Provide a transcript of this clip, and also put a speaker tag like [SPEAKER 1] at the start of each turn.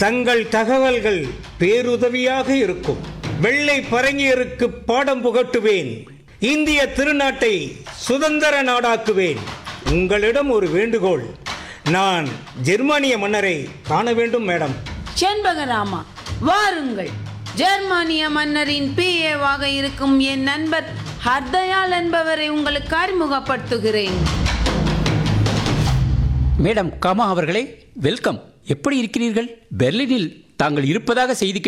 [SPEAKER 1] தங்கள் தகவல்கள் பேருதவியாக இருக்கும் வெள்ளை பரங்கியருக்கு பாடம் புகட்டுவேன் இந்திய திருநாட்டை சுதந்திர நாடாக்குவேன் உங்களிடம் ஒரு வேண்டுகோள் நான் ஜெர்மானிய மன்னரை காண வேண்டும் மேடம்
[SPEAKER 2] செண்பகராமா வாருங்கள் ஜெர்மானிய மன்னரின் பிஏவாக இருக்கும் என் நண்பர் ஹர்தயால் என்பவரை உங்களுக்கு அறிமுகப்படுத்துகிறேன்
[SPEAKER 3] மேடம் காமா அவர்களே வெல்கம் எப்படி இருக்கிறீர்கள் பெர்லினில் தாங்கள் இருப்பதாக செய்தி